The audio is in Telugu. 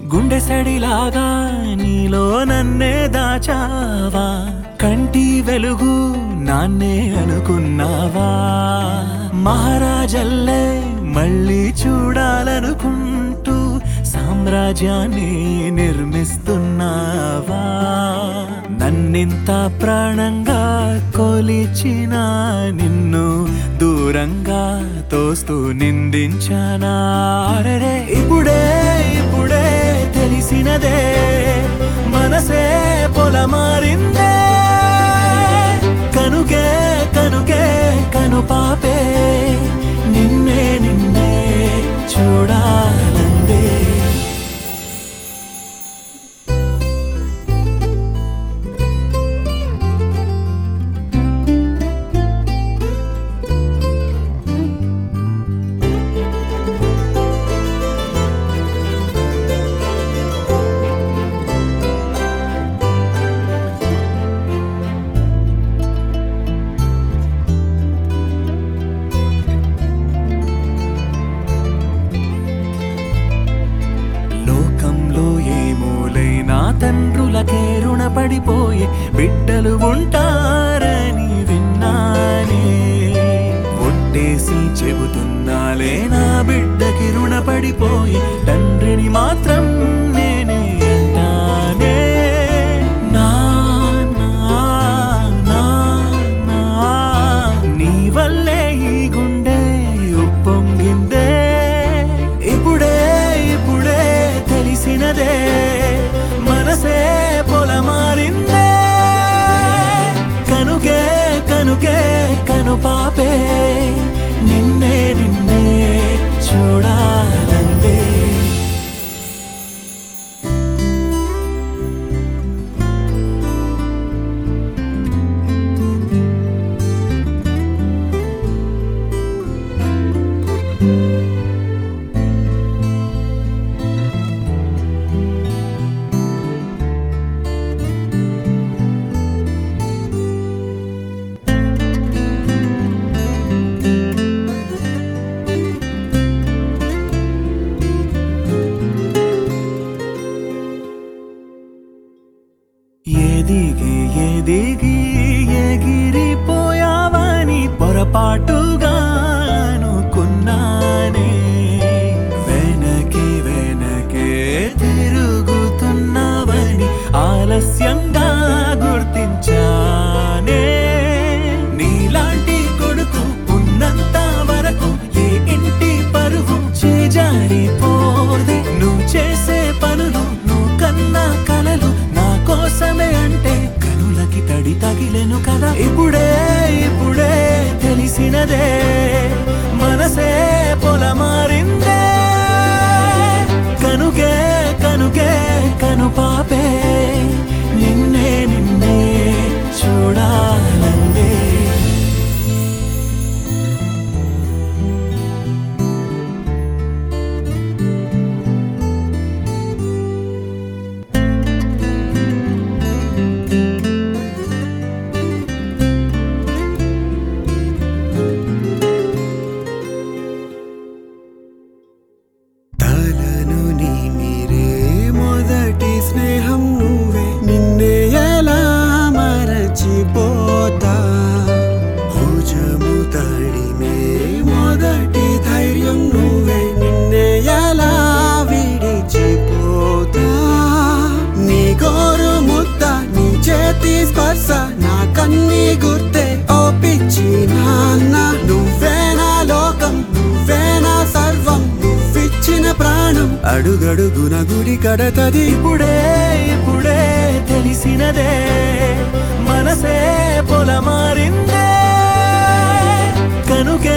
గుండె సడిలాగా నీలో నన్నే దాచావా కంటి వెలుగు నాన్నే అనుకున్నావా మహారాజల్లే మళ్ళీ చూడాలనుకుంటూ సామ్రాజ్యాన్ని నిర్మిస్తున్నావా నన్నింత ప్రాణంగా కొలిచిన నిన్ను దూరంగా తోస్తూ నిందించానా అరెరే ఇప్పుడే ఇప్పుడే తెలిసినదే మనసే పొలమారిందే కనుకే కనుకే కను పాపే నిన్నే నిన్నే చూడాలందే లోకంలో ఏ మూలైనా తండ్రులకే రుణపడిపోయే బిడ్డలు ఉంటారని విన్నానే ఒట్టేసి చెబుతున్నాలే నా బిడ్డకి రుణపడిపోయే తండ్రిని మాత్రం నేనే అంటానే నా నా నా నా నీ వల్లే ఈ గుండె ఉప్పొంగిందే ఇప్పుడే ఇప్పుడే తెలిసినదే మనసే పొలమారిందే కనుకే కనుకే కను పాపే నిన్నే నిన్నే చూడాలందే ఎదిగి ఎదిగి ఎగిరిపోయావని పొరపాటుగా అనుకున్నానే వెనకే వెనకే తిరుగుతున్నావని ఆలస్యంగా గుర్తించానే నీలాంటి కొడుకు ఉన్నంత వరకు ఏ ఇంటి పరువు చేజారిపోదే నువ్వు చేసే పనులు నువ్వు కన్నా కలలు నా కోసమే అంటే కనులకి తడి తగిలెను కదా ఇప్పుడే ఇప్పుడే తెలిసినదే మనసే పొలమారిందే కనుకే కనుకే కను పాపే నిన్నే నిన్నే చూడాలందే తలను నీ మీరే మొదటి స్నేహం నువ్వే నిన్నే ఎలా మరచిపోతా భుజము తడిమే మొదటి ధైర్యం నువ్వే నిన్నే ఎలా విడిచిపోతా నీ గోరు ముద్ద నీ చేతి స్పర్శ నా కన్ని గుర్తే ఓ పిచ్చి నాన్న నువ్వే నా లోకం నువ్వే నా సర్వం నువ్విచ్చిన ప్రాణం అడుగడుగున గుడి కడతది ఇప్పుడే ఇప్పుడే తెలిసినదే మనసే పొలమారిందే కనుకే